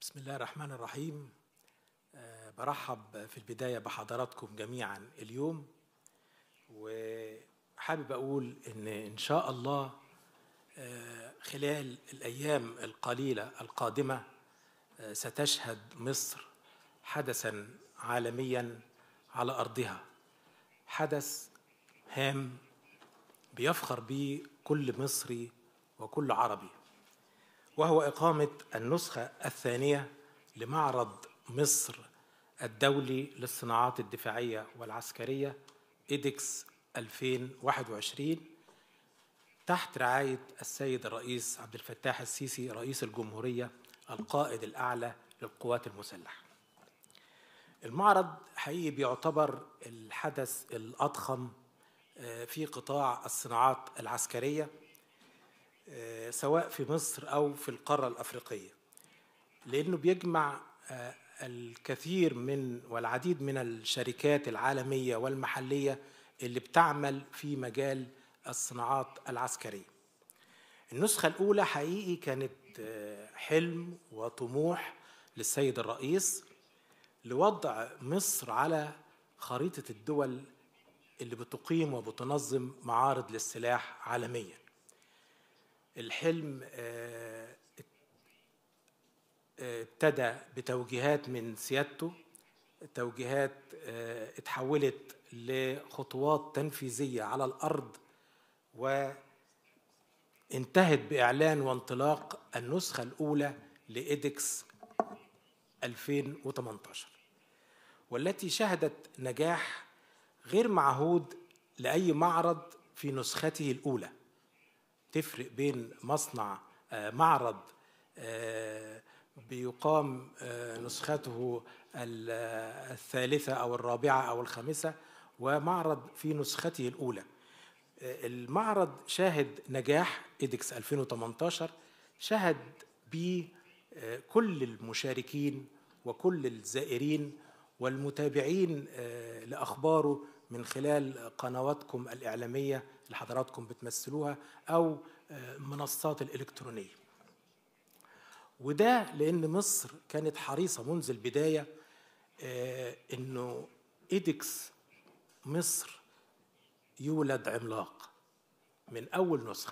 بسم الله الرحمن الرحيم آه، برحب في البداية بحضراتكم جميعا اليوم وحابب أقول إن إن شاء الله آه، خلال الأيام القليلة القادمة آه، ستشهد مصر حدثا عالميا على أرضها حدث هام بيفخر به كل مصري وكل عربي وهو إقامة النسخة الثانية لمعرض مصر الدولي للصناعات الدفاعية والعسكرية إيدكس 2021 تحت رعاية السيد الرئيس عبد الفتاح السيسي رئيس الجمهورية القائد الأعلى للقوات المسلحة المعرض حقيقي بيعتبر الحدث الأضخم في قطاع الصناعات العسكريه سواء في مصر او في القاره الافريقيه لانه بيجمع الكثير من والعديد من الشركات العالميه والمحليه اللي بتعمل في مجال الصناعات العسكريه النسخه الاولى حقيقي كانت حلم وطموح للسيد الرئيس لوضع مصر على خريطه الدول اللي بتقيم وبتنظم معارض للسلاح عالميا الحلم ابتدى بتوجيهات من سيادته توجيهات اتحولت لخطوات تنفيذية على الأرض وانتهت بإعلان وانطلاق النسخة الأولى لإيدكس 2018 والتي شهدت نجاح غير معهود لأي معرض في نسخته الأولى تفرق بين مصنع معرض بيقام نسخته الثالثة أو الرابعة أو الخامسة ومعرض في نسخته الأولى المعرض شاهد نجاح إيدكس 2018 شهد به كل المشاركين وكل الزائرين والمتابعين لأخباره من خلال قنواتكم الإعلامية اللي حضراتكم بتمثلوها أو منصات الإلكترونية وده لأن مصر كانت حريصة منذ البداية أنه إيدكس مصر يولد عملاق من أول نسخة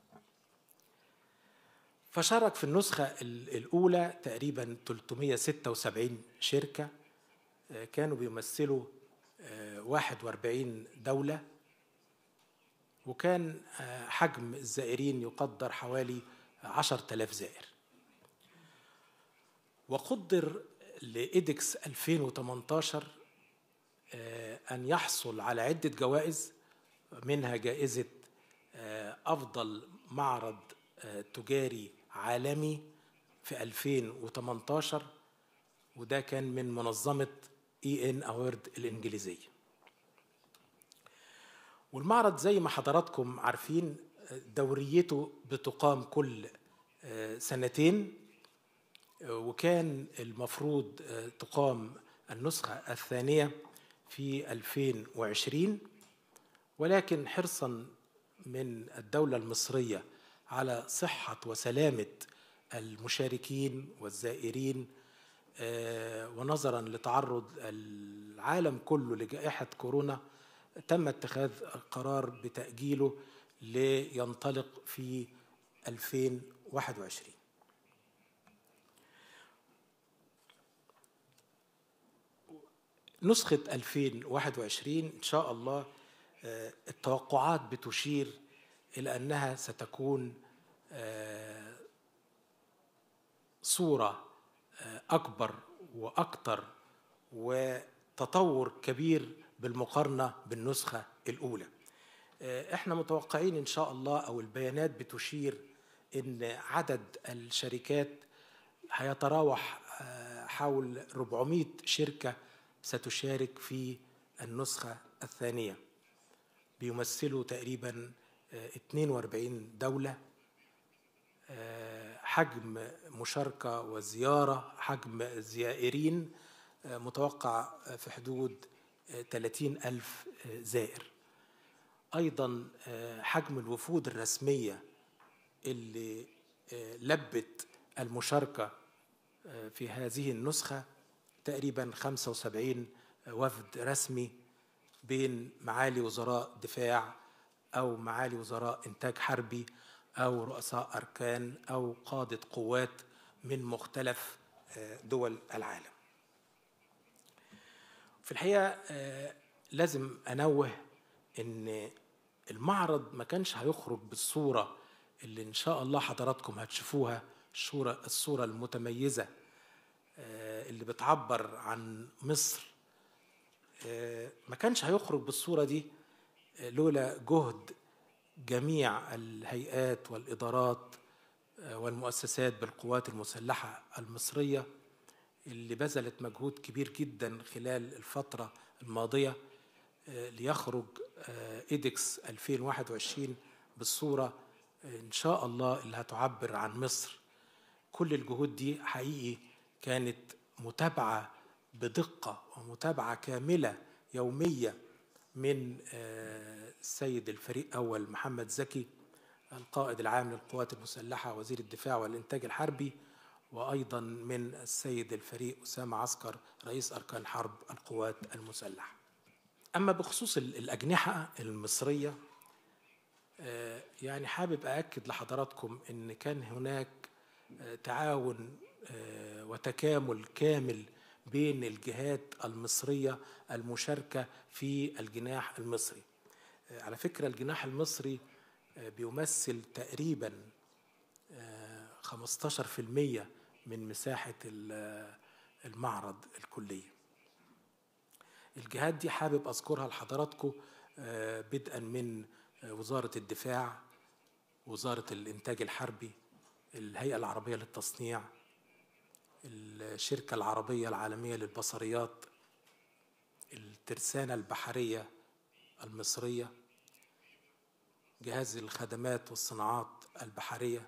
فشارك في النسخة الأولى تقريبا 376 شركة كانوا بيمثلوا 41 دولة وكان حجم الزائرين يقدر حوالي 10000 زائر وقدر لإيدكس 2018 أن يحصل على عدة جوائز منها جائزة أفضل معرض تجاري عالمي في 2018 وده كان من منظمة اي ان اوورد الانجليزيه والمعرض زي ما حضراتكم عارفين دوريته بتقام كل سنتين وكان المفروض تقام النسخة الثانية في 2020 ولكن حرصا من الدولة المصرية على صحة وسلامة المشاركين والزائرين ونظرا لتعرض العالم كله لجائحة كورونا تم اتخاذ القرار بتأجيله لينطلق في 2021 نسخة 2021 إن شاء الله التوقعات بتشير إلى أنها ستكون صورة أكبر وأكثر وتطور كبير بالمقارنة بالنسخة الأولى احنا متوقعين إن شاء الله أو البيانات بتشير إن عدد الشركات هيتراوح حول 400 شركة ستشارك في النسخة الثانية بيمثلوا تقريبا 42 دولة حجم مشاركة وزيارة حجم الزائرين متوقع في حدود 30 ألف زائر أيضا حجم الوفود الرسمية اللي لبت المشاركة في هذه النسخة تقريبا 75 وفد رسمي بين معالي وزراء دفاع أو معالي وزراء إنتاج حربي أو رؤساء أركان أو قادة قوات من مختلف دول العالم في الحقيقة لازم أنوه إن المعرض ما كانش هيخرج بالصورة اللي إن شاء الله حضراتكم هتشوفوها الصورة الصورة المتميزة اللي بتعبر عن مصر ما كانش هيخرج بالصورة دي لولا جهد جميع الهيئات والإدارات والمؤسسات بالقوات المسلحة المصرية اللي بذلت مجهود كبير جدا خلال الفترة الماضية ليخرج إيدكس 2021 بالصورة إن شاء الله اللي هتعبر عن مصر كل الجهود دي حقيقي كانت متابعة بدقة ومتابعة كاملة يومية من السيد الفريق أول محمد زكي القائد العام للقوات المسلحة وزير الدفاع والإنتاج الحربي وأيضا من السيد الفريق أسامة عسكر رئيس أركان حرب القوات المسلحة أما بخصوص الأجنحة المصرية يعني حابب أأكد لحضراتكم أن كان هناك تعاون وتكامل كامل بين الجهات المصرية المشاركة في الجناح المصري على فكرة الجناح المصري بيمثل تقريبا 15% من مساحة المعرض الكلية الجهات دي حابب أذكرها لحضراتكم بدءا من وزارة الدفاع وزارة الإنتاج الحربي الهيئة العربية للتصنيع الشركة العربية العالمية للبصريات الترسانة البحرية المصرية جهاز الخدمات والصناعات البحرية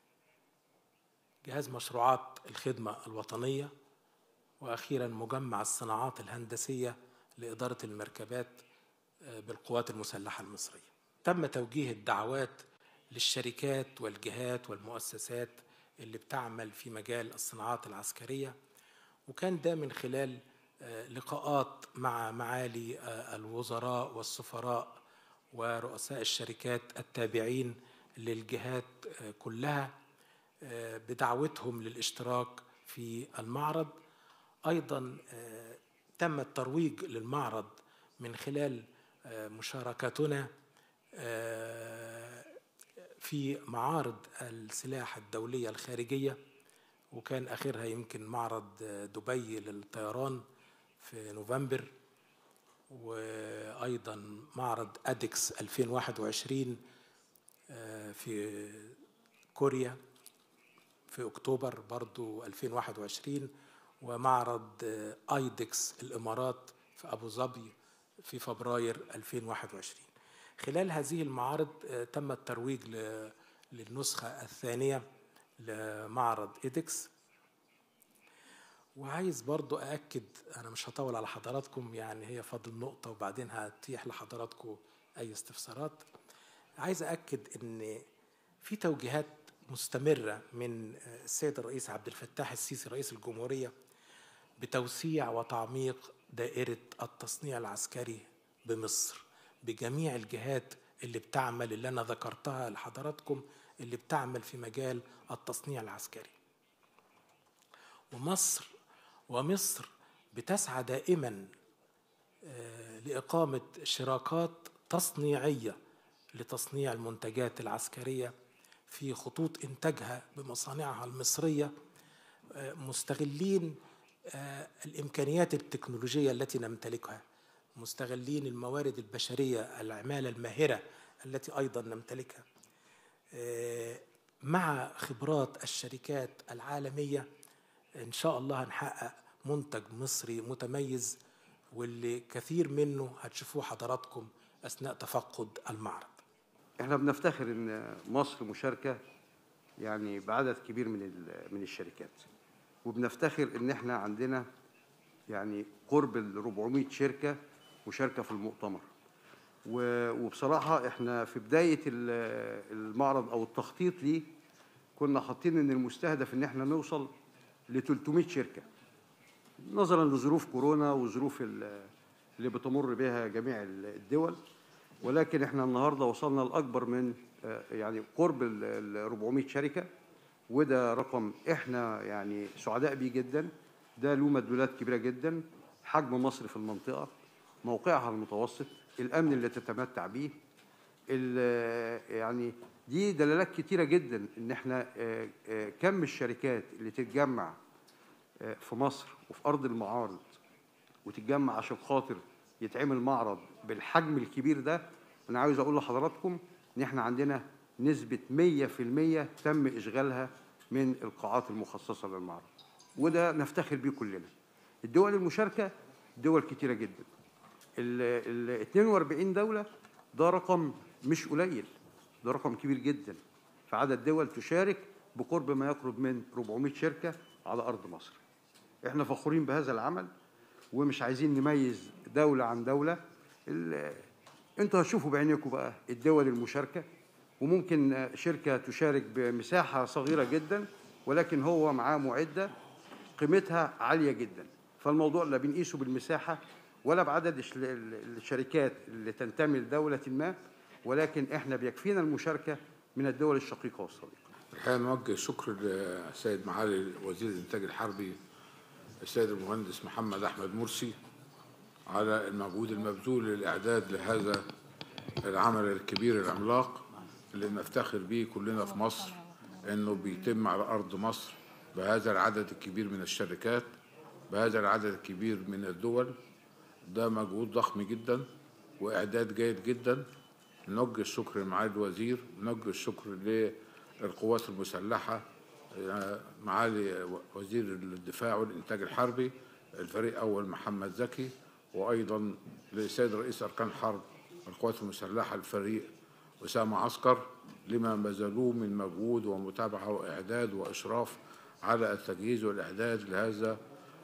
جهاز مشروعات الخدمة الوطنية وأخيرا مجمع الصناعات الهندسية لإدارة المركبات بالقوات المسلحة المصرية تم توجيه الدعوات للشركات والجهات والمؤسسات اللي بتعمل في مجال الصناعات العسكرية وكان ده من خلال لقاءات مع معالي الوزراء والسفراء ورؤساء الشركات التابعين للجهات كلها بدعوتهم للاشتراك في المعرض ايضا تم الترويج للمعرض من خلال مشاركتنا في معارض السلاح الدوليه الخارجيه وكان اخرها يمكن معرض دبي للطيران في نوفمبر وايضا معرض ادكس 2021 في كوريا في اكتوبر برضو 2021 ومعرض ايدكس الامارات في ابو ظبي في فبراير 2021 خلال هذه المعارض تم الترويج للنسخه الثانيه لمعرض ايدكس وعايز برضو أأكد أنا مش هطول على حضراتكم يعني هي فاضل نقطة وبعدين هتيح لحضراتكم أي استفسارات عايز أأكد إن في توجيهات مستمرة من السيد الرئيس عبد الفتاح السيسي رئيس الجمهورية بتوسيع وتعميق دائرة التصنيع العسكري بمصر بجميع الجهات اللي بتعمل اللي أنا ذكرتها لحضراتكم اللي بتعمل في مجال التصنيع العسكري ومصر ومصر بتسعى دائما لإقامة شراكات تصنيعية لتصنيع المنتجات العسكرية في خطوط إنتاجها بمصانعها المصرية مستغلين الإمكانيات التكنولوجية التي نمتلكها مستغلين الموارد البشرية العمالة الماهرة التي أيضا نمتلكها مع خبرات الشركات العالمية إن شاء الله هنحقق منتج مصري متميز واللي كثير منه هتشوفوه حضراتكم أثناء تفقد المعرض احنا بنفتخر ان مصر مشاركه يعني بعدد كبير من من الشركات وبنفتخر ان احنا عندنا يعني قرب ال 400 شركه مشاركه في المؤتمر وبصراحه احنا في بدايه المعرض او التخطيط ليه كنا حاطين ان المستهدف ان احنا نوصل ل 300 شركه نظرا لظروف كورونا وظروف ال- اللي بتمر بها جميع ال- الدول ولكن احنا النهارده وصلنا لاكبر من آه، يعني قرب ال ال 400 شركه وده رقم احنا يعني سعداء بيه جدا ده له مدلولات كبيره جدا حجم مصر في المنطقه موقعها المتوسط الامن اللي تتمتع به ال- يعني دي دلالات كتيره جدا ان احنا آه، آه، كم الشركات اللي تتجمع آه، في مصر وفي ارض المعارض وتتجمع عشان خاطر يتعمل معرض بالحجم الكبير ده انا عاوز اقول لحضراتكم ان احنا عندنا نسبه 100% تم اشغالها من القاعات المخصصه للمعرض وده نفتخر بيه كلنا الدول المشاركه دول كتيره جدا ال ال 42 دوله ده رقم مش قليل ده رقم كبير جدا فعدد دول تشارك بقرب ما يقرب من 400 شركه على ارض مصر احنا فخورين بهذا العمل ومش عايزين نميز دولة عن دولة ال- انتوا هتشوفوا بعينيكم بقى الدول المشاركة وممكن آه، شركة تشارك بمساحة صغيرة جدا ولكن هو معاه معدة قيمتها عالية جدا فالموضوع لا بنقيسه بالمساحة ولا بعدد الش- ال- الشركات اللي تنتمي لدولة ما ولكن احنا بيكفينا المشاركة من الدول الشقيقة والصديقة الحقيقة نوجه الشكر للسيد معالي وزير الإنتاج الحربي السيد المهندس محمد أحمد مرسي على المجهود المبذول للإعداد لهذا العمل الكبير العملاق اللي نفتخر به كلنا في مصر إنه بيتم على أرض مصر بهذا العدد الكبير من الشركات بهذا العدد الكبير من الدول ده مجهود ضخم جدا وإعداد جيد جدا نوجه الشكر لمعالي الوزير نوجه الشكر للقوات المسلحة آه، معالي وزير الدفاع والإنتاج الحربي الفريق أول محمد زكي وأيضا للسيد رئيس أركان حرب القوات المسلحة الفريق أسامة عسكر لما بذلوه من مجهود ومتابعة وإعداد وإشراف على التجهيز والإعداد لهذا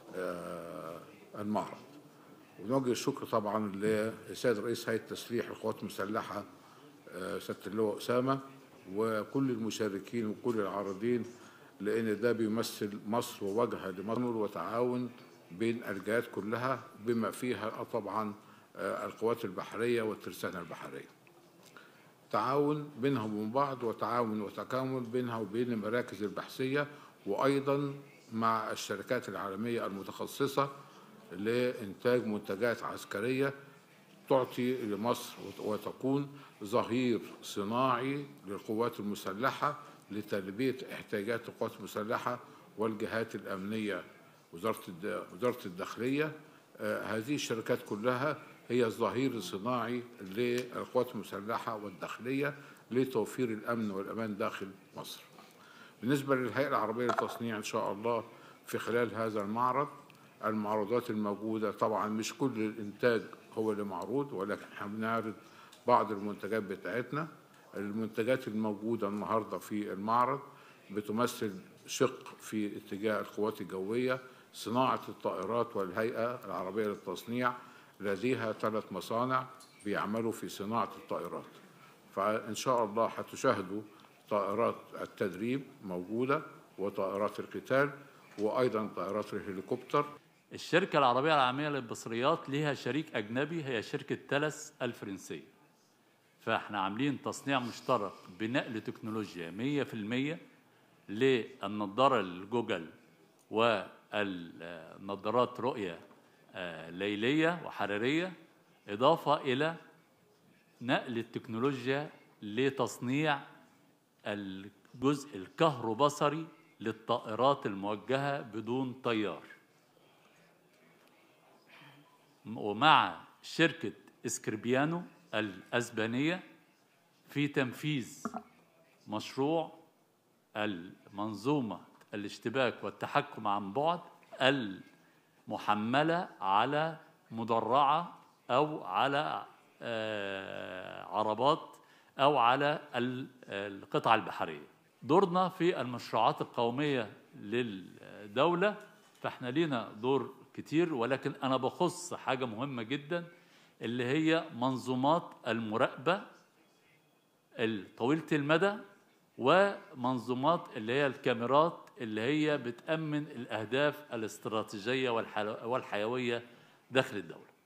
آه، المعرض ونوجه الشكر طبعا للسيد رئيس هيئه تسليح القوات المسلحه آه، سياده اللواء اسامه وكل المشاركين وكل العارضين لان ده بيمثل مصر ووجهه لمصر وتعاون بين الجهات كلها بما فيها طبعا آه، القوات البحريه والترسانه البحريه. تعاون بينهم وبين بعض وتعاون وتكامل بينها وبين المراكز البحثية وأيضا مع الشركات العالمية المتخصصة لإنتاج منتجات عسكرية تعطي لمصر وت- وتكون ظهير صناعي للقوات المسلحة لتلبية احتياجات القوات المسلحة والجهات الأمنية وزارة الد- وزارة الداخلية آه، هذه الشركات كلها هي الظهير الصناعي للقوات المسلحة والداخلية لتوفير الأمن والأمان داخل مصر بالنسبة للهيئة العربية للتصنيع إن شاء الله في خلال هذا المعرض المعروضات الموجودة طبعا مش كل الإنتاج هو اللي معروض ولكن احنا بنعرض بعض المنتجات بتاعتنا المنتجات الموجودة النهاردة في المعرض بتمثل شق في اتجاه القوات الجوية صناعة الطائرات والهيئة العربية للتصنيع لديها ثلاث مصانع بيعملوا في صناعة الطائرات فإن شاء الله هتشاهدوا طائرات التدريب موجودة وطائرات القتال وأيضا طائرات الهليكوبتر الشركة العربية العالمية للبصريات ليها شريك أجنبي هي شركة تلس الفرنسية فاحنا عاملين تصنيع مشترك بنقل تكنولوجيا 100% للنظارة الجوجل والنظارات رؤية آه، ليلية وحرارية إضافة إلى نقل التكنولوجيا لتصنيع الجزء الكهروبصري للطائرات الموجهة بدون طيار ومع شركة اسكربيانو الأسبانية في تنفيذ مشروع المنظومة الاشتباك والتحكم عن بعد المحملة على مدرعة أو على آه، عربات أو على ال- القطع البحرية دورنا في المشروعات القومية للدولة فاحنا لينا دور كتير ولكن أنا بخص حاجة مهمة جدا اللي هي منظومات المراقبة طويلة المدى ومنظومات اللي هي الكاميرات اللي هي بتأمن الأهداف الاستراتيجية والحل- والحيوية داخل الدولة